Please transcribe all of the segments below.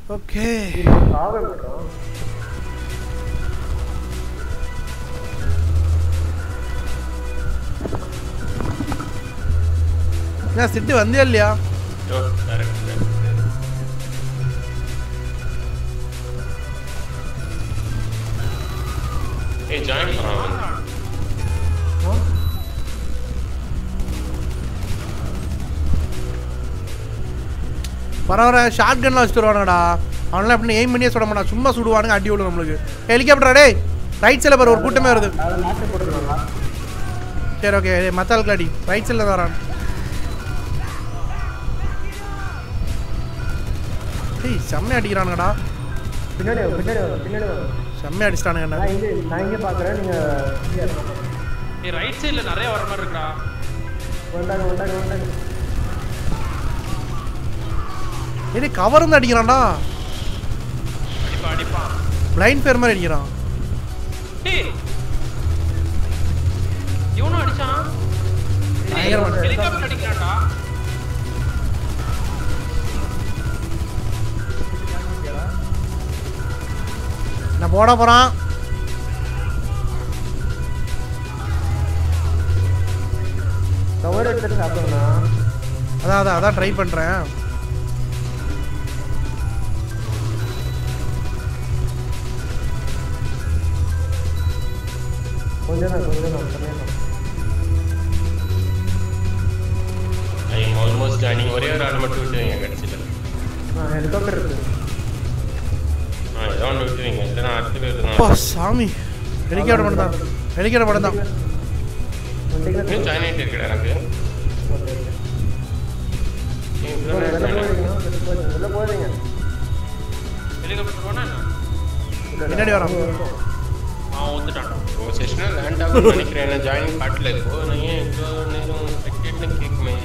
Okay சாவே மாட்டோம் என்ன சிட்டு வந்தியா இல்லையா ஓ கரெக்ட் ஏய் ஜாயின் பண்ணான் பரவாயில்ல ஷார்ட் கன்லாம் வச்சுட்டு வருவானுங்கடா அவனெல்லாம் எப்படி எய்ம் பண்ணியே சுட மாட்டான் சும்மா சுடுவானுங்க அடி விடும் நம்மளுக்கு ஹெலிகாப்டரா டேய் ரைட் சைடில் பாரு ஒரு கூட்டமே வருது அதை மாற்றி போட்டுருவாங்களா சரி ஓகே மற்ற ஆளுக்கு அடி ரைட் சைடில் தான் வரான் டேய் செம்மையா அடிக்கிறானுங்கடா பின்னாடி வரும் பின்னாடி வரும் பின்னாடி வரும் செம்மையா அடிச்சிட்டானுங்க என்ன நான் இங்கே நான் இங்கே பார்க்குறேன் நீங்கள் ஏய் ரைட் சைடுல நிறைய வர மாதிரி இருக்குடா வந்தாங்க வந்தாங்க வந்தாங்க ஏய் கவர் இருந்து அடிக்கிறான்டா அடிப்பா அடிப்பான் பிளைண்ட் ஃபேர் மாதிரி அடிக்கிறான் டேய் இவனும் அடிச்சான் பயங்கரமா ஹெலிகாப்டர் அடிக்கிறான்டா நான் போட போறான் கவர் எடுத்துட்டு சாப்பிடுங்கண்ணா அதான் அதான் அதான் ட்ரை பண்றேன் கொஞ்சம் தான் கொஞ்சம் தான் கொஞ்சம் தான் ஐ எம் ஆல்மோஸ்ட் ஜாயினிங் ஒரே ஒரு ஆள் மட்டும் விட்டுவீங்க கடைசியில் ஆ ஹெலிகாப்டர் இருக்கு ஆ ஏதோ ஒன்று விட்டுவீங்க இல்லைன்னா அடுத்த பேர் அப்பா தான் சாமி ஹெலிகாப்டர் மட்டும் தான் ஹெலிகாப்டர் மட்டும் தான் வந்தீங்கன்னா இன்னும் ஜாயின் ஆகிட்டு இருக்கடா எனக்கு ஏன் இவ்வளோ உள்ள நேரம் join ஆகுது? போறீங்க உள்ள போறீங்க ஹெலிகாப்டர் போனா என்ன பின்னாடி வரான் அவன் வந்துட்டான்டா உங்கள் செஷனில் லேண்ட் ஆகும்னு நினைக்கிறேன் என்ன ஜாயின் காட்டில் இருக்கோ நான் ஏன் இவ்வளோ நேரம் செக்டேட்னு கேட்குமே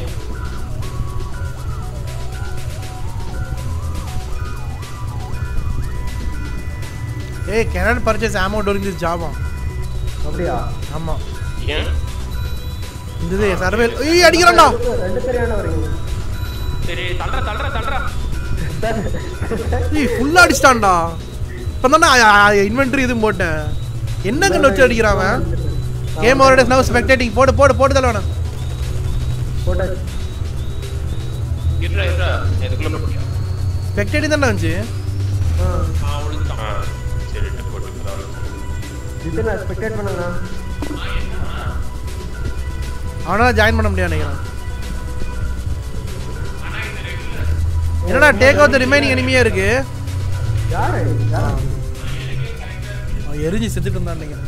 ஏய் cannot purchase ammo during this ஜாபா அப்படியா ஆமா ஏன் இந்த இது சர்வே ஏய் அடிக்கிறான்டா ரெண்டு பேரையான வரீங்க சரி தள்ளுற தள்ளுற தள்ளுற ஏய் ஃபுல்லா அடிச்சிட்டான்டா இப்போ தானே இன்வென்ட்ரி இதுவும் போட்டேன் என்ன கண்ணு வச்சு அடிக்கிறான் அவன் game over is now spectating போடு போடு போட்டு தள்ள வேணாம் போட்டாச்சு இருடா இருடா எதுக்குள்ள போட்டியா ஸ்பெக்டேட்டிங் தானே வந்துச்சு ஆ அவன் விழுந்துட்டான் ஆ சரி போட்டுக்கலாம் இது நான் ஸ்பெக்டேட் பண்ணேண்ணா அவனால ஜாயின் பண்ண முடியாது நினைக்கிறேன் என்னடா டேக் அவுட் ரிமைனிங் எனிமியா இருக்கு யாரு யாரு அவன் எரிஞ்சு செத்துட்டு இருந்தான் நினைக்கிறேன்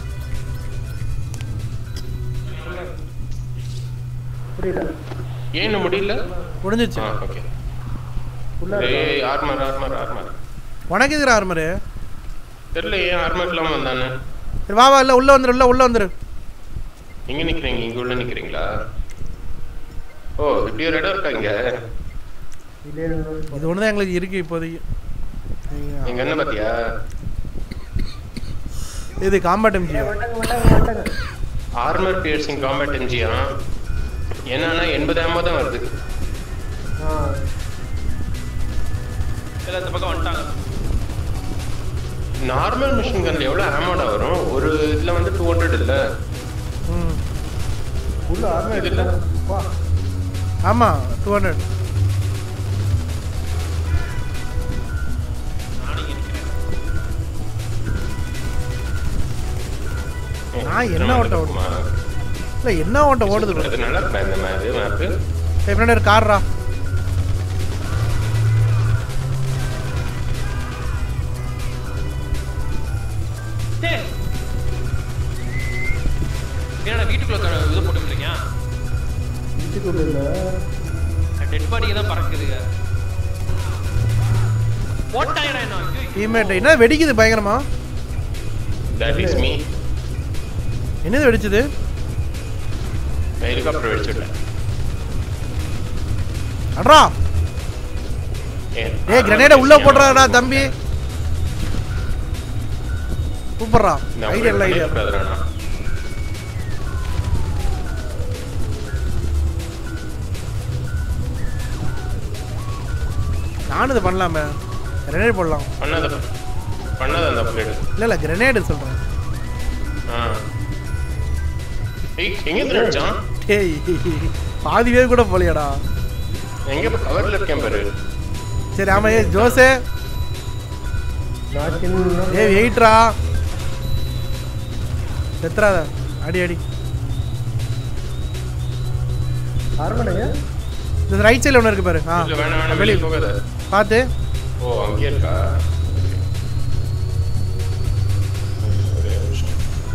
புரியல ஏன் இன்னும் முடியல முடிஞ்சிச்சு ஆ ஓகே உள்ள ஏய் ஆர்மர் ஆர்மர் ஆர்மர் உனக்கு எதிர ஆர்மரு தெரியல ஏன் ஆர்மர் இல்லாமல் வந்தானே சரி வா வா இல்லை உள்ள வந்துரு உள்ள உள்ள வந்துரு எங்க நிக்கிறீங்க இங்க உள்ள நிக்கிறீங்களா ஓ இப்படி ஒரு இடம் இருக்கா இங்க இதே இது ஒன்று தான் எங்களுக்கு இருக்கு இப்போதைக்கு எங்க என்ன பாத்தியா இது காம்பேட் எம்ஜியோ வட்டாங்க வட்டாங்க வட்டாங்க ஆர்மர் பியர்சிங் காம்பேட் எம்ஜியா என்னன்னா எண்பது ஆமா தான் வருது ஆ எல்லாம் இந்த பக்கம் வந்துட்டாங்க நார்மல் மிஷின் கன்ல எவ்வளவு ஆமோடா வரும் ஒரு இதுல வந்து டூ ஹண்ட்ரட் இல்ல ம் உள்ள ஆர்மர் இதுல? வா ஆமாம் டூ ஹண்ட்ரட் நானும் இங்க நிக்கிறேன் நான் என்ன ஓட்ட ஓட்டு? இல்லை என்ன ஓட்ட ஓடுது bro? அது நல்லா இருக்கா இந்த மேப் மேப்பு சரி, பின்னாடி ஒரு கார்ரா டேய் என்னடா வீட்டுக்குள்ள க- இது போட்டுக்கிறீங்க வீட்டுக்குள்ள இல்ல டெட் பாடிக்கு தான் பறக்குதுங்க போட்டாங்கடா என்ன ஐயோ, டீம்மேட் என்ன வெடிக்குது பயங்கரமா தட் இஸ் மீ என்னது வெடிச்சது ஹெலிகாப்டர் வெடிச்சுட்டேன் அட்ரா ஏய் கிரனேட உள்ள போடுறாடா தம்பி சூப்பர்ரா ஐடியா இல்லை ஐடியா நானும் இது பண்ணலாமே கிரனேட் போடலாம் பண்ணாத பண்ணாத அந்த அப்கிரேடு இல்லை இல்லை கிரனேடு சொல்கிறேன் ஆ ஏய் எங்க இருந்து அடிச்சான் டேய் பாதி பேர் கூட போலியாடா எங்க கவர்ல இருக்கேன் பாரு சரி ஆமா ஏ ஜோசே நான் சின்ன ஏ வெயிட்ரா செத்துறாத அடி அடி அரண்மனைங்க இந்த ரைட் சைடில் ஒன்று இருக்கு பாரு ஆ இல்ல வேணாம் வேணாம் வெளியே போகாத பார்த்து ஓ அங்கேயே இருக்கா ஒரே நிமிஷம்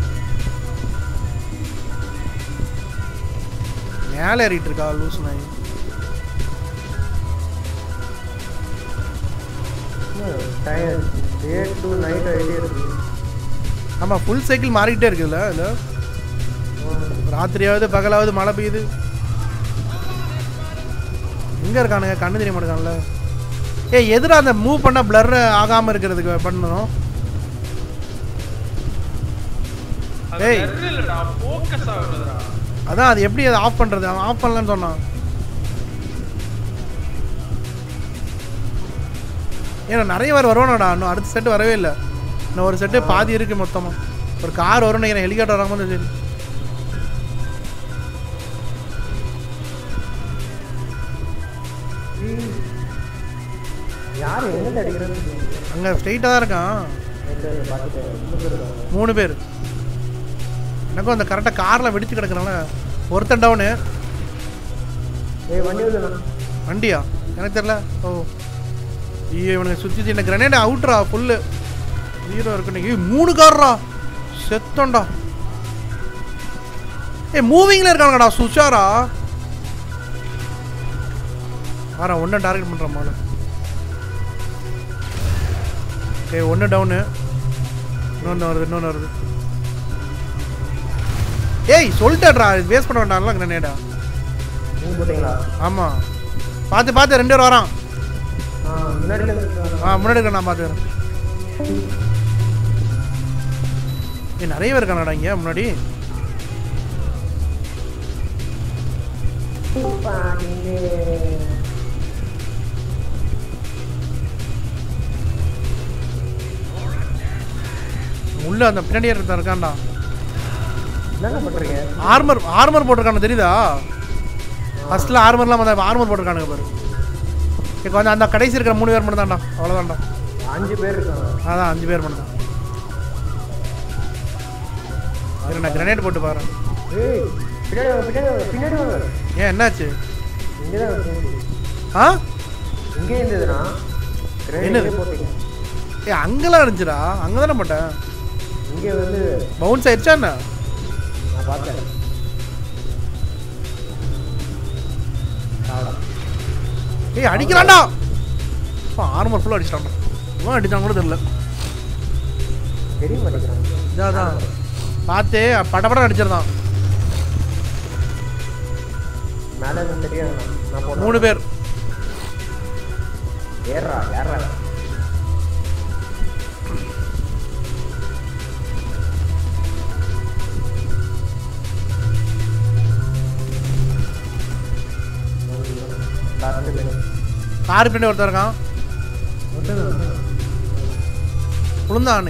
மேலே ஏறிட்டு இருக்கா லூஸ் நாய் time day to night idea இருக்கு ஆமாம் ஃபுல் சைக்கிள் மாறிக்கிட்டே இருக்குல்ல இல்லை ராத்திரியாவது பகலாவது மழை பெய்யுது எங்கே இருக்கானுங்க கண்ணு தெரிய மாட்டேங்கான்ல ஏய் எதிரா அந்த மூவ் பண்ண பிளர் ஆகாமல் இருக்கிறதுக்கு பண்ணணும் அது ஏய். blur இல்லடா ஃபோக்கஸ் ஆகுதுடா அதான் அது எப்படி அதை ஆஃப் பண்ணுறது அவன் ஆஃப் பண்ணலன்னு சொன்னான் ஏன்னா நிறைய பேர் வருவானடா இன்னும் அடுத்த செட்டு வரவே இல்லை இன்னும் ஒரு செட்டு பாதி இருக்கு மொத்தமாக ஒரு கார் வரும்னு நினைக்கிறேன் ஹெலிகாப்டர் வராமல் சரி யார் எங்க அடிக்கிறது அங்கே ஸ்ட்ரைட்டாக தான் இருக்கான் பார்த்துட்டேன் மூணு பேர் இருக்காங்க. மூணு பேர் எனக்கும் அந்த கரெக்டாக காரில் வெடிச்சு கிடக்குறால ஒருத்தன் டவுனு ஏய் வண்டி வந்து வண்டியா எனக்கு தெரியல ஓ ஐயோ இவனுக்கு சுற்றி இந்த கிரனேட் அவுட்ரா ஃபுல்லு ஹீரோ இருக்கு ஏய் மூணு கார்ரா செத்தோண்டா ஏய் மூவிங்கில் இருக்கானுங்கடா சுஷாரா வரேன் ஒன்று டார்கெட் பண்ணுறேன் மாலை ஓகே ஒன்று டவுனு இன்னொன்று வருது இன்னொன்று வருது ஏய் சொல்லிட்டேட்ரா வேஸ்ட் பண்ண வேண்டாம்ல கிரனேடா நீங்க போட்டீங்களா ஆமாம் பார்த்து பார்த்து ரெண்டு பேர் வரான் ஆ முன்னாடில இருந்து ஆ முன்னாடி இருக்க நான் பார்த்துக்கிறேன் ஏய் நிறைய பேர் இருக்கானடா இங்கே முன்னாடி உள்ள அந்த பின்னாடி ஒருத்தன் இருக்கான்டா என்னங்க பண்றீங்க ஆர்மர் ஆர்மர் போட்டிருக்கானு தெரியுதா ஃபர்ஸ்ட்ல ஆர்மர்லாம் வந்து ஆர்மர் போட்டிருக்கானுங்க பாரு இப்போ வந்து அந்த கடைசி இருக்கிற மூணு பேர் மட்டும் தான்டா அவ்வளோதான்டா அஞ்சு பேர் இருக்காங்க அதான் அஞ்சு பேர் மட்டும் தான் இரு, நான் கிரனேட் போட்டு பாருறேன் ஏய் பின்னாடி வாங்க பின்னாடி வாங்க பின்னாடி வாங்க ஏன் என்னாச்சு இங்கே தான் இருந்துச்சு. ஆ இங்கே இருந்ததுன்னா என்னது? ரெண்டு போட்டீங்க ஏ அங்கெல்லாம் இருந்துச்சுடா அங்கே தானே போட்டேன் இங்கே வந்து பவுன்ஸ் ஆயிடுச்சா என்ன நான் பார்த்தேன் அவ்வளோ ஏய் அடிக்கலாம்டா ஆர்மர் ஃபுல்லாக அடிச்சிட்டான்டா இவன் அடிச்சான் கூட தெரியல தெரிய மாட்டேங்கிறாங்க இதான் அதான் பார்த்து படபடம் அடிச்சிருந்தான் மேலே இருந்து தெரியாது நான் போனேன் மூணு பேர் ஏறா ஏறா லாஸ்ட் பேர் கார் பின்னாடி ஒருத்தன் இருக்கான் விழுந்தான்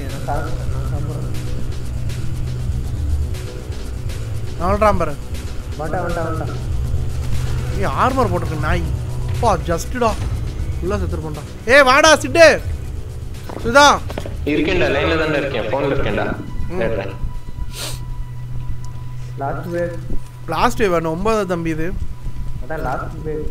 நாலராம் பாரு வண்டா வண்டா வண்டா ஏய் ஆர்மர் போட்டிருக்கு நாய் அப்பா ஜஸ்ட்டுடா ஃபுல்லாக செத்துருப்போம்டா ஏய் வாடா சிட்டு சுதா இருக்கேன்டா லைன்ல தான்டா இருக்கேன் போன்ல இருக்கேன்டா தேடுறேன் லாஸ்ட் பேர் லாஸ்ட் வேணும் ஒன்பது தம்பி இது அதான் லாஸ்ட் பேர்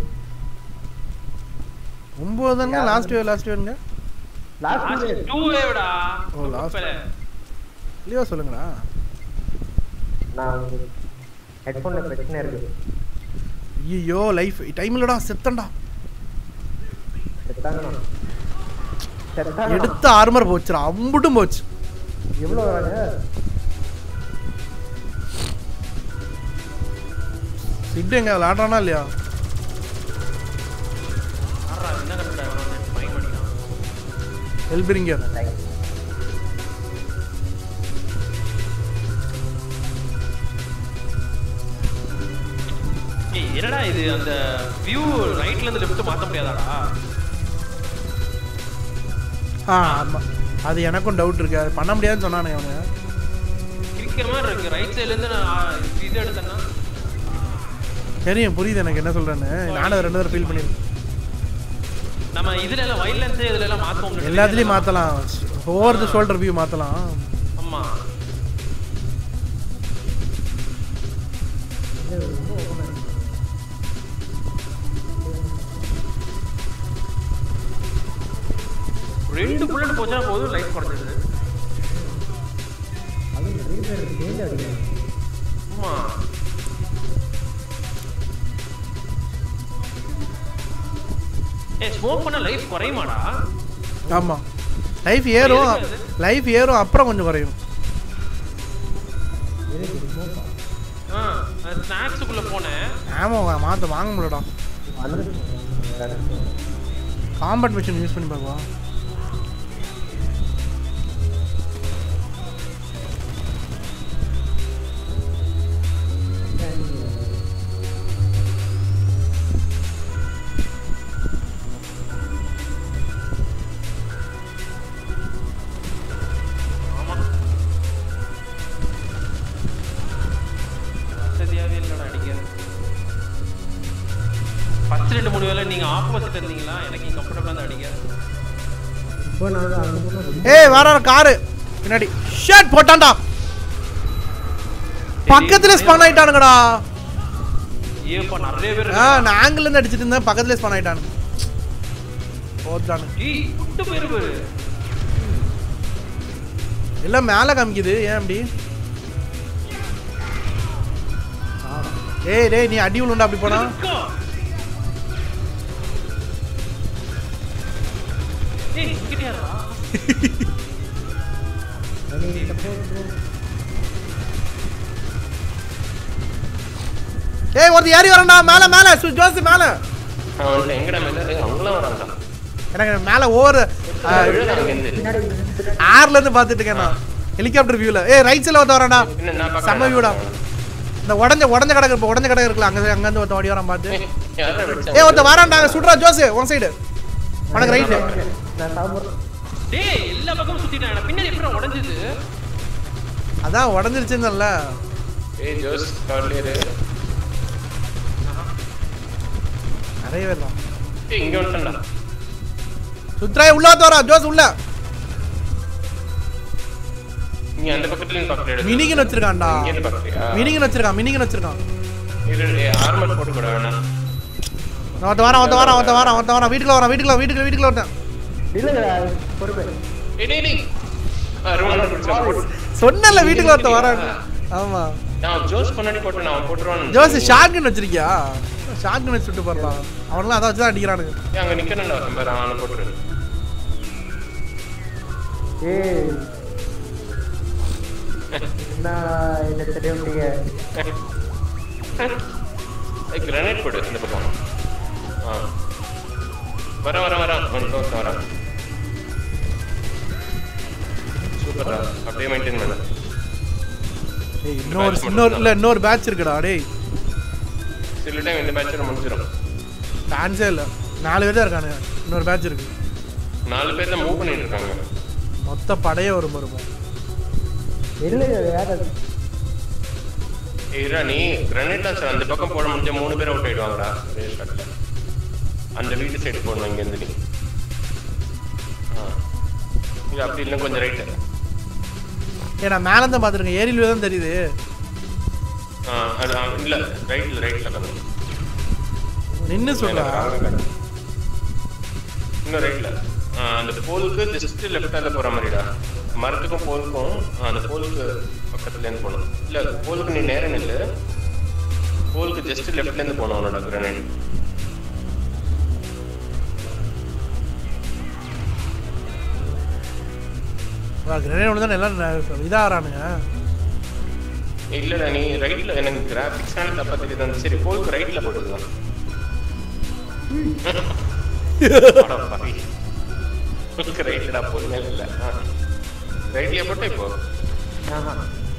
ஒன்பது தானே லாஸ்ட் வேவ் லாஸ்ட் வேணுங்க லாஸ்ட் பேர் டூ வேவ்டா ஓ, last. இல்லையா சொல்லுங்கடா நான் ஹெட்ஃபோனில் பிரச்சனை இருக்கு ஐயோ லைஃப் டைம் இல்லடா செத்தண்டா செத்தாங்கண்ணா செத்தாங்கண்ணா எடுத்த ஆர்மர் போச்சுடா அம்புட்டும் போச்சு எவ்வளோ வராங்க சிட்டு எங்க விளாடுறானா இல்லையா ஆறா என்ன கண்டுடா இவன் மைண்ட் பண்ணிக்கலாம் எல்பிரிங்கர் ஏய் என்னடா இது அந்த வியூ ரைட்ல இருந்து லெஃப்ட் மாத்த முடியாதாடா ஆ ஆமாம் அது எனக்கும் டவுட் இருக்கு அது பண்ண முடியாதுன்னு சொன்னானுங்க அவனுங்க கிரிக்கிற மாதிரி இருக்கு ரைட் சைடுல இருந்து நான் ஆ, இது எடுத்தேன்னா தெரியும் புரியுது எனக்கு என்ன சொல்றேன்னு நானும் அதை ரெண்டு தடவை ஃபீல் பண்ணியிருக்கேன் நம்ம இதுல எல்லாம் வைலன்ஸ் இதுல எல்லாம் மாத்துவோம் எல்லாத்துலேயும் மாற்றலாம் ஓவர் த ஷோல்டர் வியூ மாற்றலாம் ஆமா ரெண்டு புல்லட் போச்சா போதும் லைஃப் குறைஞ்சிடுது அது ரீசர் சேஞ்ச் அடிக்கணும் ஆமா ஏ ஸ்மோக் பண்ண லைஃப் குறையுமாடா ஆமாம் லைஃப் ஏறும் லைஃப் ஏறும் அப்புறம் கொஞ்சம் குறையும் ஆ ஸ்நாக்ஸுக்குள்ள போனேன் ஆமாம் மாற்ற வாங்க முடியலடா வந்து காம்பட் மிஷின் யூஸ் பண்ணி பார்க்கலாம் ஆமா வசதியாவே இல்லடா அடிக்க ஃபர்ஸ்ட் ரெண்டு மூணு வேளை நீங்க ஆப்போசிட் இருந்தீங்களா எனக்கு கம்ஃபர்டபுளா தான் அடிக்க இப்போ நான் வந்து அங்கே போனால் ரொம்ப ஏய் வர காரு பின்னாடி ஷர்ட் போட்டான்டா பக்கத்துல ஸ்பான் ஆயிட்டானுங்கடா ஏப்பா நிறைய பேர் ஆ நான் ஆங்கிள் இருந்து அடிச்சிட்டு இருந்தேன் பக்கத்துல ஸ்பான் ஆயிட்டானுங்க போட்டானு ஏய் விட்டு போயிரு பாரு எல்லாம் மேல காமிக்குது ஏன் அப்படி ஏய் டேய் நீ அடி உளுண்டா அப்படி போனா இருக்கா? ஏய் இங்கிட்ட யாரா ஏய் ஒருத்தர் ஏறி வரண்டா மேல மேல சு- ஜோஸ் மேல அவன்கிட்ட எங்கடா மேல அவங்களாம் வரான்டா எனக்கு மேல ஓவர் விழுது அங்கேருந்து ஏர்ல இருந்து பாத்துட்டு இருக்கேன் நான் ஹெலிகாப்டர் வியூல ஏய் ரைட் சைடுல ஒருத்தர் வரான்டா என்ன நான் பார்க்கறேன். செம்ம வியூடா இந்த உடஞ்ச உடஞ்ச கடை இருப்ப உடஞ்ச கடை இருக்குல்ல அங்க அங்க இருந்து ஒருத்தன் ஓடி வரான் பாத்து ஏய், யாரா வெடிச்சா? ஏய் ஒருத்தன் வரான்டா அங்க சுடுறா ஜோஸ் உன் சைடு உனக்கு ரைட் நான் சாப்பிட்றேன் டேய் எல்லா பக்கமும் சுத்திட்டான் பின்னாடி எப்படி உடைஞ்சது அதான் உடஞ்சிருச்சுன்னல்ல ஏய் ஜோஸ் கவலையிரு நிறைய பேர் தான் ஏய் இங்க வந்துட்டேன்டா சுத்ராய் உள்ள வந்து வரா ஜோஸ் உள்ள நீ அந்த பக்கத்துல இருந்து பக்கத்துல எடு மினிகன் வச்சிருக்கான்டா இங்க இருந்து பக்கத்துலயா மினிகன் வச்சிருக்கான் மினிகன் வச்சிருக்கான் இரு ஆர்மர் போட்டு கூட வேணாம் ஒருத்த வாரம் ஒருத்த வாரம் ஒருத்த வாரம் ஒருத்த வாரம் வீட்டுக்குள்ள வரான் வீட்டுக்குள்ள வீட்டுக்குள்ள வீட்டுக்குள்ள ஒருத்தன் இல்லைங்க பொறுப்பு ஏய் டேய் டேய் ஆ, ரூம்ல பிடிச்சா போடு. சொன்னல வீட்டுக்குள்ள ஒருத்த வரான் ஆமா நான் ஜோஸ் பண்ணாடி போட்டேன் நான் போட்டுருவான்னு ஜோஸ் ஷாட்கன் வச்சிருக்கியா ஷாட்கன் வச்சு சுட்டு போறலாம் அவன்லாம் அதை வச்சு தான் அடிக்கிறானுங்க ஏய், அங்க நிக்கணும்டா ஒருத்தன் பாரு அவனை போட்டுரு ஏய் என்ன இதை தெரிய முடிய கிரனேட் போடு இந்த பக்கம் ஆ வர வர வர ஒன் ஒருத்தன் வரா சூப்பர்டா அப்படியே மெயின்டைன் பண்ணு ஏய் இன்னொரு இன்னொரு இல்ல இன்னொரு பேட்ச் இருக்குடா டேய் சில டைம் இந்த மேட்சோட முடிஞ்சிடும் டான்ஸே இல்ல நாலு பேர் தான் இருக்கானுங்க இன்னொரு பேட்ச் இருக்கு நாலு பேர் தான் மூவ் பண்ணிட்டு இருக்காங்க மொத்த படையே வரும் இருக்கும் இல்லைங்க வேற ஏய் இரா நீ கிரனேட் லான்ச்சர் அந்த பக்கம் போட முடிஞ்ச மூணு பேர் அவுட் ஆயிடுவாங்கடா ஒரே ஷாட்ல அந்த வீட்டு சைடு போடணும் இங்க இருந்து நீ ஆ இது அப்படி இல்லை கொஞ்சம் ரைட்டு ஏய் நான் மேல இருந்து பாத்துருக்கேன் ஏரியில தான் தெரியுது ஆ அது ஆ, இல்ல ரைட்ல ரைட்ல கதவு நின்னு சொல்றா இன்னும் ரைட்ல அந்த போலுக்கு ஜஸ்ட் லெஃப்டால போற மாதிரிடா மரத்துக்கும் போலுக்கும் அந்த போலுக்கு பக்கத்துல இருந்து போகணும் இல்ல போலுக்கு நீ நேரம் நில்லு போலுக்கு ஜஸ்ட் லெஃப்ட்ல இருந்து போகணும் அவனோட கிரனேட் கிரனேட் ஒன்று தான் எல்லாம் இதாகிறானுங்க இல்லடா நீ ரைட்ல எனக்கு கிராபிக்ஸ் தப்பா தெரியுது சரி போலுக்கு ரைட்ல போட்டுக்கலாம் ரைட்லடா போலுமே இல்ல ரைட்லயே போட்டு இப்போ ஆஹா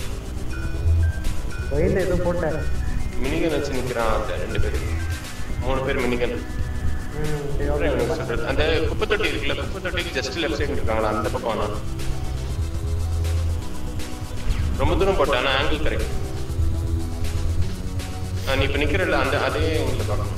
வெயில் எதுவும் போட்டேன் மினிகன் வச்சு நிக்கிறான் அந்த ரெண்டு பேர் மூணு பேர் மினிகன் ம் சரி ஓகே எனக்கு சொல்றது. அந்த குப்பை தொட்டி இருக்குல்ல குப்பை தொட்டிக்கு ஜஸ்ட் லெஃப்ட் சைடு இருக்காங்களா அந்த பக்கம் வேணாம் ரொம்ப தூரம் போட்டா ஆனா ஆங்கிள் கரெக்ட் நீ இப்ப நிக்கிறல்ல அந்த அதே உங்களுக்கு பார்க்கணும்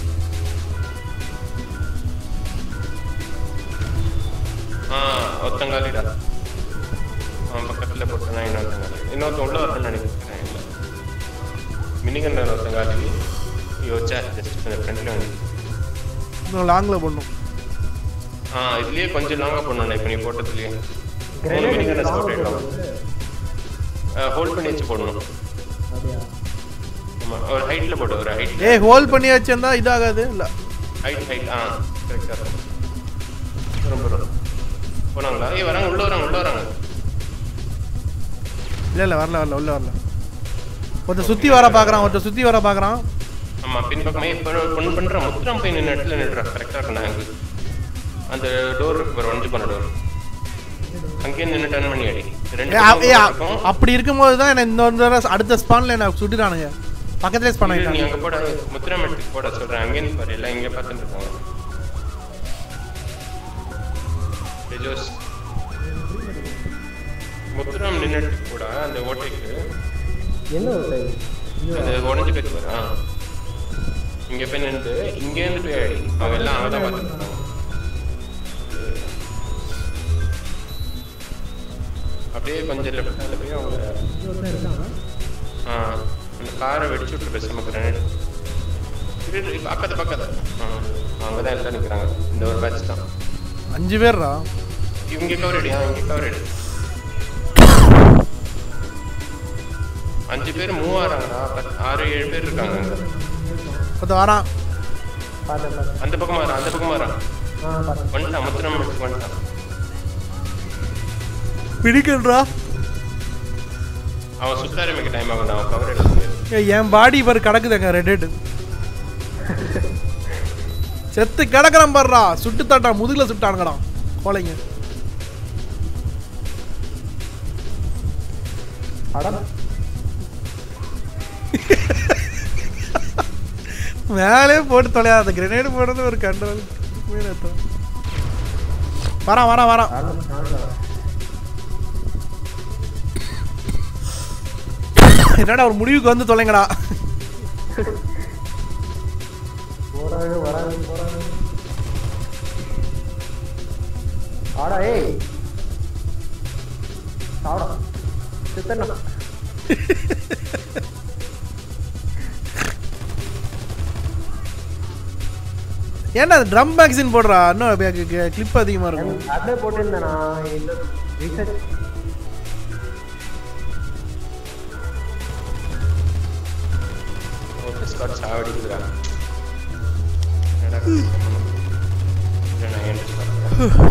ஆ ஒத்தங்காலிடா அவன் பக்கத்துல போட்டனா இன்னொருத்தங்காலி இன்னொருத்தன் உள்ள வரணும்னு நினைக்கிறேன் இல்ல மினிகன் ஒருத்தங்காலி யோச்சா ஜஸ்ட் கொஞ்சம் ஃப்ரெண்ட்ல வந்து இன்னும் லாங்கில் பண்ணும் ஆ இதுலயே கொஞ்சம் லாங்கா பண்ணணும் இப்ப நீ போட்டதுலயே மூணு கிரேனேட் மினிகன் லாங் ஸ்பாட் ஆயிடும் போடுறது. ஹோல்ட் பண்ணி வச்சு போடணும் அப்படியா ஆமா ஒரு ஹைட்ல போடு ஒரு ஹைட் ஏய் ஹோல்ட் பண்ணி வச்சிருந்தா இதாகாது இல்லை ஹைட் ஹைட் ஆ கரெக்டா இருக்கும் ரொம்ப ரொம்ப போனாங்களா ஏய் வராங்க உள்ள வராங்க உள்ள வராங்க இல்லை இல்லை வரல வரல உள்ள வரல ஒருத்தர் சுற்றி வர பார்க்குறான் ஒருத்தர் சுற்றி வர பார்க்குறான் ஆமா பின்பக்கமே இப்போ பொண்ணு பண்ற முத்திரம் போய் நின்று இடத்துல நின்றா கரெக்டா இருக்கணும் ஆங்கிள் அந்த டோர் இருக்கு ஒரு ஒன்று பண்ண டோர் அங்கேயே நின்று டர்ன் பண்ணி அடி ரெண்டு ஏய், அ- ஏய், அ- பக்கம் இருக்கும். அப்படி இருக்கும்போது தான் என்ன இந்த ஒரு தடவை அடுத்த ஸ்பான்ல என்ன சுட்டுட்டானுங்க பக்கத்துலேயே ஸ்பான் இரு, நீ ஆகிட்டாங்க அங்க போட முத்திரம் எடுத்து போட சொல்றேன் அங்கே நீ பாரு எல்லாம் இங்க பார்த்துட்டு இருக்காங்க ஜோஸ் முத்திரம் நின்னுட்டு கூட அந்த ஓட்டைக்கு என்ன ஒரு சைடு அது உடஞ்சு போயிட்டு பாரு ஆ. இங்க போய் நின்று இங்க இருந்து போய் அடி அவங்க எல்லாம் அங்கதான் பார்த்துட்டு இருக்காங்க அப்படியே கொஞ்சம் லெஃப்ட்ல போய் அவங்க ஆ அந்த காரை வெடிச்சு விட்டு பேசாம கிரனேட் பக்கத்து பக்கத்து அவங்க தான் எல்லாம் நிற்கிறாங்க இந்த ஒரு பேட்ச் தான் அஞ்சு பேர்ரா இவங்க கவர் அடி ஆ இங்க கவர் அடி அஞ்சு பேர் மூவ் ஆறாங்கடா பத்து- ஆறு ஏழு பேர் இருக்காங்க அங்க. ஒருத்தர் வரான் பார்த்தேன் பார்த்தேன் அந்த பக்கம் மாறா அந்த பக்கம் மாறா ஆ பார்த்தேன் வந்துட்டான் முத்திரம் எடுத்து வந்துட்டான் பிடிக்கன்றா அவன் சுத்த ஆரம்பிக்க டைம் ஆகும் அவன் கவர் எடுத்து ஏய், என் பாடி பாரு கிடக்குதுங்க ரெட் செத்து கிடக்குறான் பாருடா சுட்டு தாட்டா முதுகுல சுட்டானுங்கடா கோலைங்க அடம் மேலே போட்டு தொலையாத கிரனேடு போடுறது ஒரு கண்ட்ரோல் வரான் வரான் வரான் காரணம் காரணம் என்னடா ஒரு முடிவுக்கு வந்து தொலைங்கடா போறாங்க வராங்க போறாங்க ஆடா ஏய் சாவடா சித்தண்ணா ஏன்டா அது ட்ரம் மேக்சின் போடுறா இன்னும் கிளிப் அதிகமா இருக்கும் அப்படியே போட்டிருந்தேனா இல்ல ரீசர்ச் ஸ்காட் சாவடிக்குதுடா என்னடா இல்லை, நான் ஏன் ஸ்காட்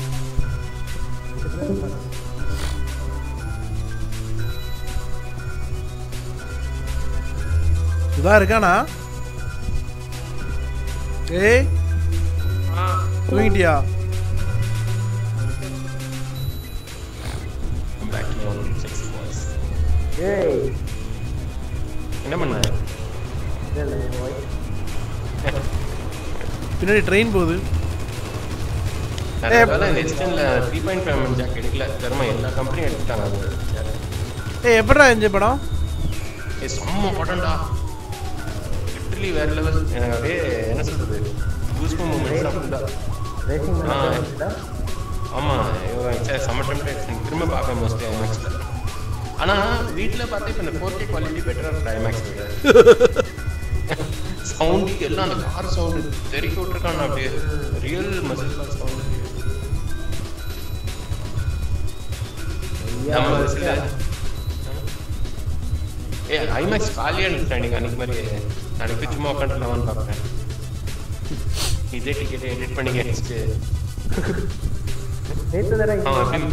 இதா இருக்கானா ஏய் தூங்கிட்டியா back to your six boys. ஏய் என்ன பண்ண இல்ல இல்ல என் wife. பின்னாடி ட்ரெயின் போகுது நிறைய வேலை நெக்ஸ்ட்ல த்ரீ பாயிண்ட் ஃபைவ் ஜாக் எடுக்கல தருமா எல்லா கம்பெனியும் எடுத்துட்டாங்க அது ஏய் எப்படா என்ஜாய் படம் ஏ செம்ம படம்டா லிட்டரலி வேற லெவல் எனக்கு அப்படியே என்ன சொல்றது கூஸ்பம் மூமெண்ட்ஸ் அப்படிதான் ரேசிங் ஆ. பண்ண ஆமா ஐயோ, சே, செம்ம டெம்ப்ளேட் திரும்ப பார்ப்பேன் மோஸ்ட்லி ஐமேக்ஸ்ல ஆனா வீட்ல பார்த்தா இப்போ இந்த ஃபோர் கே குவாலிட்டி பெட்டரா இருக்கு ஐமேக்ஸ் விட சவுண்டு எல்லாம் அந்த கார் சவுண்டு தெறிக்க விட்டுருக்கான் அப்படியே ரியல் மசில் கார் சவுண்டு நம்ம சில ஏ ஐமேக்ஸ் காலியா இருந்துச்சு அன்னைக்கு அன்னைக்கு மாதிரி நாளைக்கு போய் சும்மா உட்காந்துலாமான்னு பார்ப்பேன் இதே டிக்கெட் எடிட் பண்ணி கேட்டு நேத்து தானே ஆ அப்படி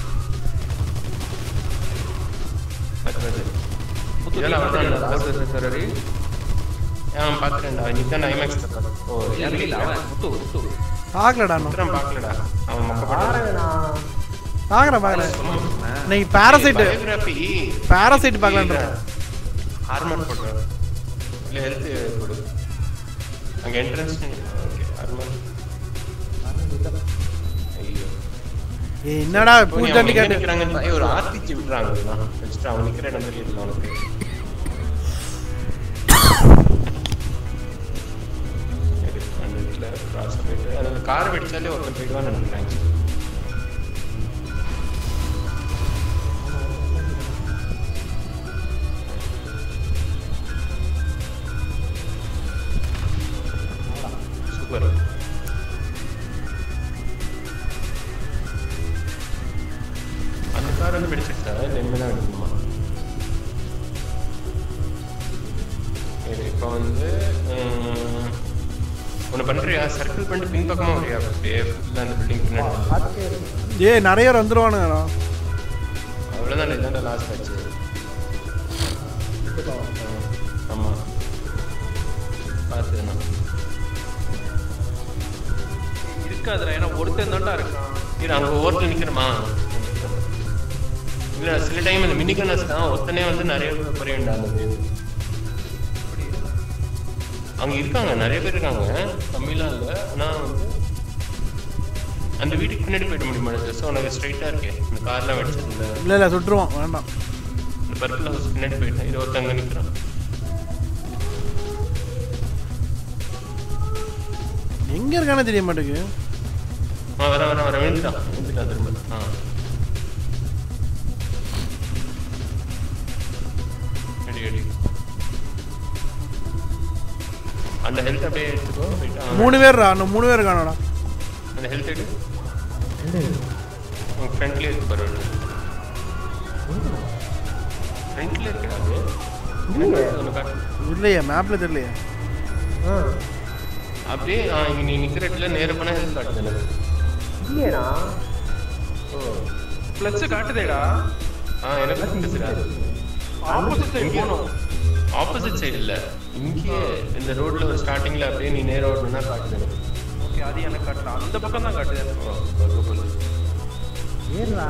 அது அது. இதெல்லாம் அவ்வளவுதான் லாஸ்ட் சரரி ஆ பார்த்துட்டேன்டா இன்னைக்கு தான் ஐமேக்ஸ் ஓ இல்ல அவன் முத்து முத்து பார்க்கலடா இன்னும் உத்தரம் பார்க்கலடா அவன் மொக்கப்பட்ட பாருங்கண்ணா பார்க்குறேன் பார்க்குறேன் இன்னைக்கு பேரசைட்டு பயோகிராஃபி பேரசைட் பார்க்கலான்ற ஹார்மோன் போடுறேன் இல்லை ஹெல்த் கொடு அங்கே என்ட்ரன்ஸ் ஓகே ஆர்மர் ஐயோ ஏய் என்னடா இப்போ நீ அவங்க பூச்சாண்டி எங்க காட்டு நிக்கிறாங்கன்னு பாரு, ஒரு ஆர்த்திச்சு விடுறாங்க நெக்ஸ்ட் அவங்க நிக்கிற இடம் தெரியல உனக்கு சரி, அந்த இதுல cross போயிட்டு, அந்த கார் வெடிச்சாலே ஒருத்தன் போயிடுவான்னு நினைக்கிறேன் சூப்பர் அந்த கார் வந்து பிடிச்சிருச்சா இல்லை இனிமேல் தான் எடுக்கணுமா சரி இப்போ வந்து ஒன்று பண்ணுறியா சர்க்கிள் பண்ணிட்டு பின்பக்கமாக வரியா அப்படியே ஃபுல்லாக அந்த பில்டிங் பின்னாடி வந்து. பார்த்துட்டே இருக்கு ஏய் நிறைய பேர் வந்துருவானுங்கடா அவ்வளோதான் இதாண்டா லாஸ்ட் ஆச்சு ஆமாம் பார்த்து நான் இருக்காதுடா ஏன்னா ஒருத்தன் தான்டா இருக்கான் இரு அங்கே ஓரத்தில் நிற்கிறமா இல்லை சில டைம் இந்த மினி கன்னஸ் தான் ஒருத்தனே வந்து நிறைய பேர் குறைய வேண்டாம் அந்த இது. அங்க இருக்காங்க நிறைய பேர் இருக்காங்க கம்மிலாம் இல்லை ஆனால் வந்து அந்த வீட்டுக்கு பின்னாடி போயிட முடியுமா ஜஸ்ட் உனக்கு ஸ்ட்ரைட்டாக இருக்கே இந்த கார்லாம் வெடிச்சது இல்லை இல்ல இல்ல சுட்டுருவான் வேண்டாம் இந்த பர்பிள் ஹவுஸ் பின்னாடி போயிட்டேன் இது ஒருத்தங்க நிற்கிறான் எங்க இருக்கானே தெரிய மாட்டேங்குது ஆ வர வர வர விழுந்துட்டான் விழுந்துட்டான் திரும்ப ஆ அடி அடி அந்த ஹெல்த் அப்படியே எடுத்துக்கோ போயிட்டு அவன் மூணு பேர்ரா இன்னும் மூணு பேர் இருக்கானடா அந்த ஹெல்த் எடு உங்க ஃப்ரண்ட்லேயே இருக்கு பரவாயில்ல ஃப்ரண்ட்ல இருக்கா அது ஒன்று காட்டு இல்லையே மேப்ல தெரியலையே ஆ அப்படியே ஆ, இங்க நீ நிக்கிற இடத்துல நேர போனா ஹெல்த் காட்டுது எனக்கு இல்லையேடா ஓ பிளஸ் காட்டுதேடா ஆ எனக்கு பேசுறாரு ஆப்போசிட் சைடு போகணும் ஆப்போசிட் சைடு இல்ல இங்கே இந்த ரோட்ல ஒரு ஸ்டார்டிங்ல அப்படியே நீ நேரா ஓடணும்னா காட்டுது எனக்கு ஓகே அது எனக்கு காட்டுறா அந்த பக்கம் தான் காட்டுது எனக்கு. ஓ, பக்கு பக்கு. ஏறா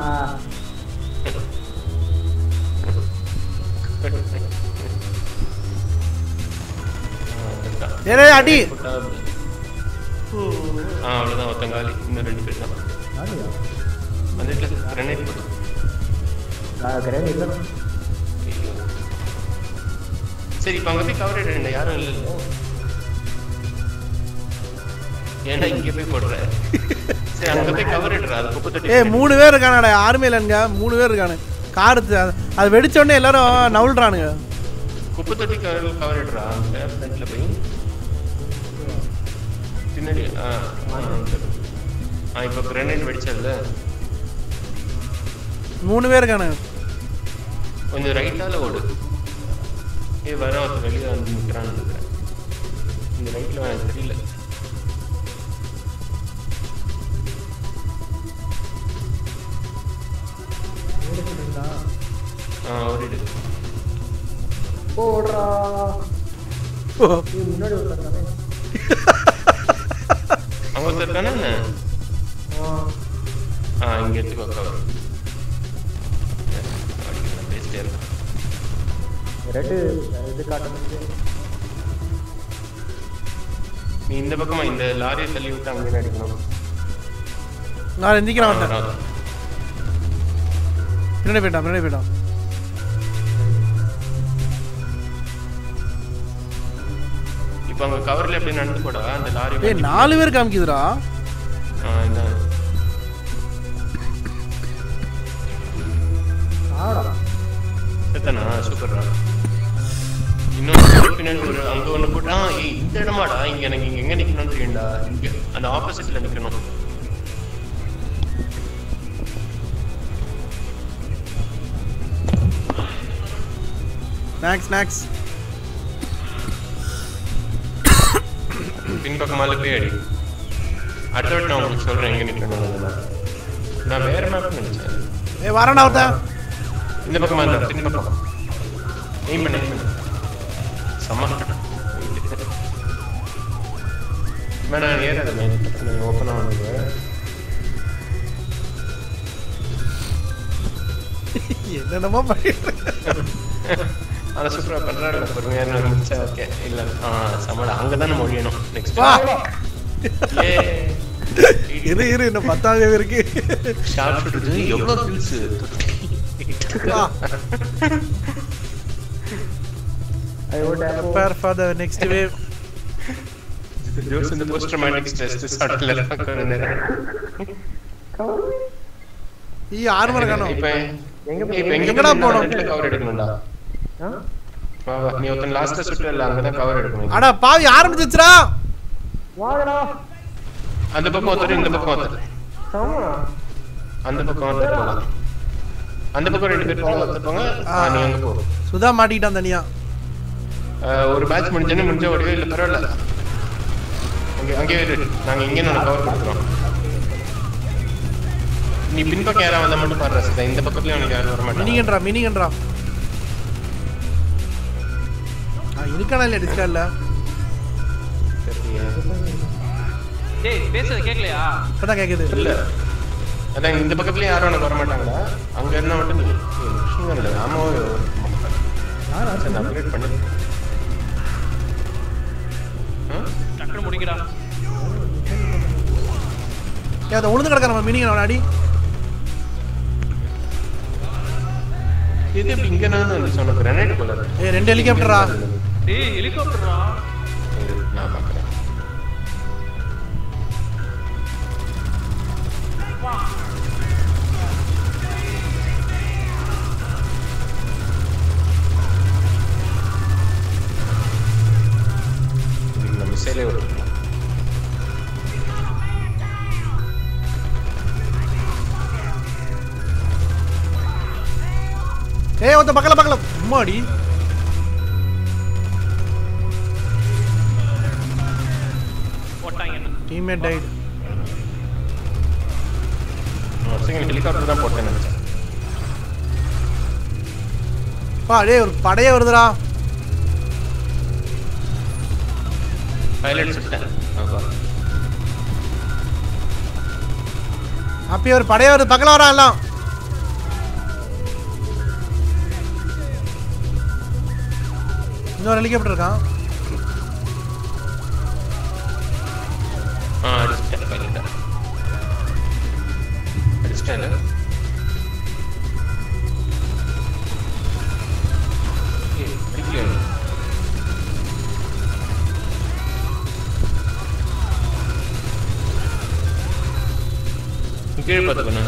ஆ, கரெக்டா. ஏய் அடி போட்டா அப்படி. ஆ அவ்வளவுதான் ஒத்தங்காலி இன்னும் ரெண்டு பேர் தான் ஆடியா அந்த இடத்துல கிரனைட் போட்டு கிரேன் இல்லை ஐயோ. சரி இப்போ அங்கே போய் கவர் எடுங்க யாரும் இல்லைல்ல ஏன்னா இங்கே போய் போடுற சரி அங்கே போய் கவர் எடுறா அது குப்பை தொட்டி ஏய் மூணு பேர் இருக்கானடா யாருமே இல்லைங்க மூணு பேர் இருக்கானு கார் அது வெடிச்ச உடனே எல்லாரும் நவுல்றானுங்க குப்பை தொட்டி கவர் கவர் எடுறா அங்கே ஃப்ரண்ட்ல போய் பின்னாடி ஆ ஆ, சரி. ஆ இப்போ கிரனைட் வெடிச்சதுல மூணு பேர் இருக்கானு கொஞ்சம் ரைட்டால ஓடு ஏய் வர ஒருத்தன் வெளியே வந்து நிற்கிறான்னு நினைக்கிறேன் இந்த ரைட்டில் எனக்கு தெரியல ஆ ஓடிடு போடுறா ஓ, இது முன்னாடி ஒருத்தர் அங்கே ஒருத்தர் இருக்கானே என்ன ஆ இங்கே எடுத்துக்கோ கவர் பேசிட்டே இருக்கேன் ரெட்டு இது காட்ட முடியுது நீ இந்த பக்கமா இந்த லாரியை தள்ளி விட்டு அங்கே அடிக்கணும் நான் எந்திக்கிறான் ஆ, ஒருத்தன். வராது. பின்னாடி போயிட்டான் பின்னாடி போயிட்டான் இப்போ அங்கே கவரில் எப்படி நடந்து போடா அந்த லாரி ஏய் நாலு பேர் காமிக்குதுடா ஆ என்ன ஆடா செத்தனா சூப்பர்ரா இன்னொரு பின்னாடி ஒரு அங்க ஒண்ணு போட்டா ஏய் இந்த இடமாடா இங்க எனக்கு இங்க எங்க நிக்கணும்னு தெரியும்டா இங்க அந்த ஆப்போசிட்ல நிக்கணும் ஸ்நாக்ஸ் ஸ்நாக்ஸ் பின்பக்கமால போய் அடி அடுத்த வாட்டி நான் உங்களுக்கு சொல்றேன் எங்க நிக்கணும் அதெல்லாம். நான் வேற மேப் நினைச்சேன் ஏய் வரேன்டா ஒருத்தன் இந்த பக்கமா இருந்தா பின் பக்கம் எய்ம் பண்ண aim பண்ணு. செம்ம வேணாம் ஏறாத மேம் ஓப்பனாக வந்தது என்னென்னமோ பண்ணிட்டு அதை சூப்பராக பண்ணுறாரு பொறுமையாக நான் முடிச்சா ஓகே இல்லை ஆ சமடா அங்கே தான் நம்ம ஒழியணும் நெக்ஸ்ட் வா இரு இரு இன்னும் பத்தாவது wave இருக்கு ஷார்ட் ஷூட்டர் எவ்வளவு கில்ஸ் வா I would have prepare for the next wave Jose இந்த போஸ்ட் ட்ராமாட்டிக் ஸ்ட்ரெஸ் ஷார்ட்ல இருக்காங்க நேரம் ஈ ஆர்மர் காணோம் இப்ப எங்க இப்ப எங்க எங்கடா போனோம்? கவர் எடுக்கணும்டா ஆ? வா, வா, நீ ஒருத்தன் லாஸ்டா சுட்டுல அங்கதான் கவர் எடுக்கணும் அடா பாவி ஆரம்பிச்சிச்சுடா வாங்கடா அந்த பக்கம் ஒருத்தர் இந்த பக்கம் ஒருத்தர் ஆமா அந்த பக்கம் ஒருத்தர் போலாம் அந்த பக்கம் ரெண்டு பேர் போங்க ஒருத்தர் போங்க ஆ, நீ அங்க போ சுதா மாட்டிக்கிட்டான் தனியா ஆ, ஒரு பேட்ச் முடிஞ்சோன்னு முடிஞ்ச ஓடியோ இல்ல பரவாயில்ல அங்கே அங்கே இரு நாங்க இங்கே நான் கவர் கொடுக்குறோம் நீ பின்பக்கம் யாராவது வந்தா மட்டும் பாரு ரசிதா இந்த பக்கத்துலயும் உனக்கு யாரும் வர மாட்டாங்க மினிகன்றா மினிகன்றா ஆ இருக்கானா இல்ல டிஸ்கார்ட்ல தெரியலையே. டேய் பேசுறது கேட்கலையா இப்பதான் கேக்குது இல்ல அதான் இந்த பக்கத்துல யாரும் எனக்கு வர மாட்டாங்கடா அங்க இருந்தா மட்டும் நீ விஷயம் இல்ல ஆமா சரி அப்கிரேட் பண்ணி ஆ? டக்குனு முடிங்கடா ஏ அதை உளுந்து கிடக்க நம்ம மினிகன் அவன் அடி இது எப்படி இங்க நான் வந்து சொன்ன கிரனைட் போல இருக்கு. ஏய் ரெண்டு ஹெலிகாப்டரா டேய் ஹெலிகாப்டரா இரு, நான் பாக்குறேன் இந்த மிசைலே ஒரு ஏய் ஒருத்த பக்கல பக்கல அம்மாடி போட்டாங்க என்ன டீம்மேட் டைட் ஒரு செகண்ட் ஹெலிகாப்டர் தான் போட்டேன் நினைச்சேன் பா டேய் ஒரு படையே வருதுடா பைலட் சுட்டேன் அதான். அப்பயே ஒரு படையே வருது பக்கல வரான் எல்லாம் இன்னொரு ஹெலிகாப்டர் இருக்கான் ஆ அடிச்சிட்டேன் பைலட் அடிச்சிட்டேன் ஏய், அடிக்கலையா நீ? நீ கீழே பார்த்துக்கணும்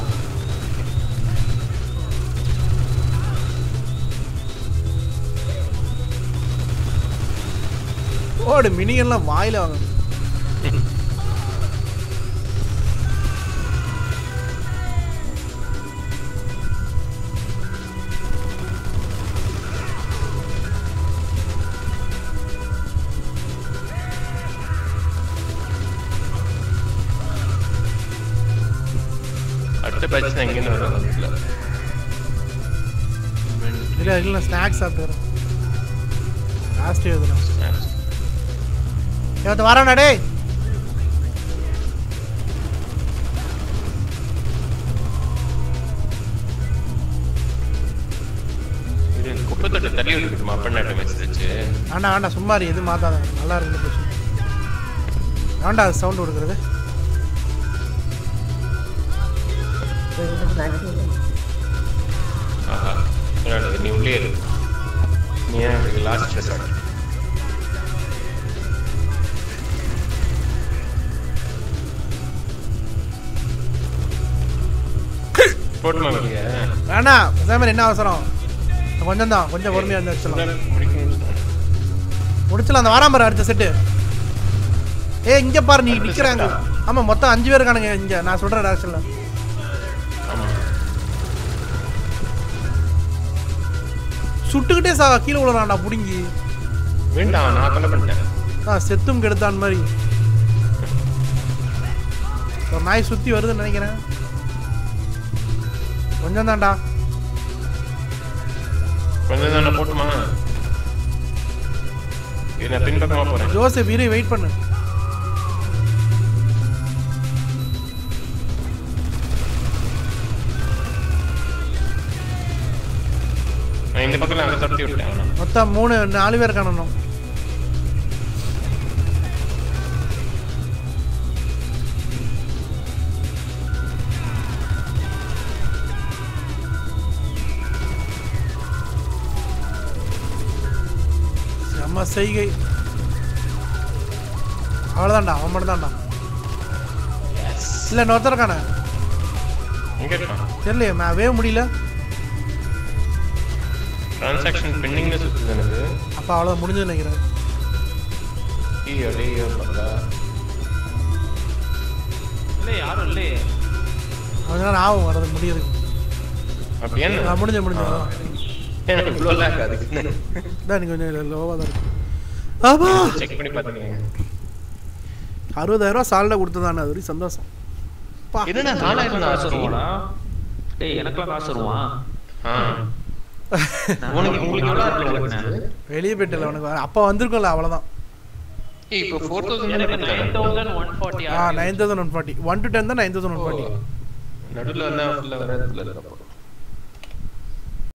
ஓடு மினிகன்லாம் வாயில வாங்க அடுத்த பேட்ச் தான் எங்கேன்னு வரும் அதுல இல்ல இல்ல ஸ்நாக்ஸ் சாப்பிட்டு லாஸ்ட் எழுதுலாம் ஏத்த வரானா டேய் இது குப்பை தொட்டை தள்ளி விட்டுட்டுமா பண்ணாட்ட மெசேஜ் வேண்டாம் வேண்டாம் சும்மா இரு, எதுவும் மாத்தாத நல்லா இருக்கு பேசு வேண்டாம் அது சவுண்ட் கொடுக்குறது ஆஹா என்னோட நீ உள்ளே இரு நீ ஏன் எனக்கு லாஸ்ட் ரெசார்ட் போட்டுமா வெளியே வேண்டாம் அதே மாதிரி என்ன அவசரம் கொஞ்சம் தான் கொஞ்சம் பொறுமையா இருந்து வச்சிடலாம் முடிச்சலாம் அந்த வாராம அடுத்த செட்டு ஏய் இங்க பாரு நீ அடுத்த நிக்கிறாங்க செட்டா? ஆமா மொத்தம் அஞ்சு பேர் இருக்கானுங்க இங்க நான் சொல்ற டேரக்ஷன்ல ஆமா சுட்டுக்கிட்டே சா கீழே விழுறான்டா புடுங்கி வேண்டாம் நான் கொலை பண்ணிட்டேன் ஆ செத்தும் கெடுத்தான் மாதிரி ஒரு நாய் சுத்தி வருதுன்னு நினைக்கிறேன் கொஞ்சம் தான்டா கொஞ்சம் தானே போட்டுமா இது நான் பின்பக்கமா போறேன் ஜோசப் இரு வெயிட் பண்ணு நான் இந்த பக்கம் அங்கே துரத்தி விட்டேன் அவனை. மொத்தம் மூணு நாலு பேர் காணணும் நம்ம செய்கை அவ்வளோதான்டா அவன் மட்டும் தான்டா இல்லை இன்னொருத்தர் இருக்கானே எங்க இருக்கான் தெரியலையே மே வேவ் முடியல டிரான்சாக்ஷன் பெண்டிங்ல சுத்துது எனக்கு அப்போ அவ்வளோதான் முடிஞ்சுன்னு நினைக்கிறேன் ஐயோ ஐயோ பக்கா இல்ல யாரும் இல்லையே கொஞ்ச நேரம் ஆகும் வரது முடியுது அப்படி என்ன நான் முடிஞ்ச முடிஞ்ச எனக்கு இவ்வளோ லேக் அதுக்கு இதான் நீ கொஞ்சம் லோவாக தான் இருக்கு ஆமா செக் பண்ணி பார்த்துக்கங்க அறுபதாயிரம் ரூபா சாலில் கொடுத்ததானே அது வரைக்கும் சந்தோஷம் பா என்னடா நாலாயிரம் தான் காசு ஆச்சு வருவாடா டேய் எனக்கெல்லாம் காசு வருவான் ஆ உனக்கு உங்களுக்கு எவ்வளோ இருக்கு வெளியே போயிட்டல உனக்கு அப்போ வந்திருக்கும்ல அவ்வளோதான் ஏய் இப்போ ஃபோர் எனக்கு nine thousand thousand one forty ஆ nine thousand one forty one to ten தான் நைன் தௌசண்ட் ஒன் ஃபார்ட்டி நடுவில் வந்தா ஃபுல்லாக வராதுல இருக்கப்போ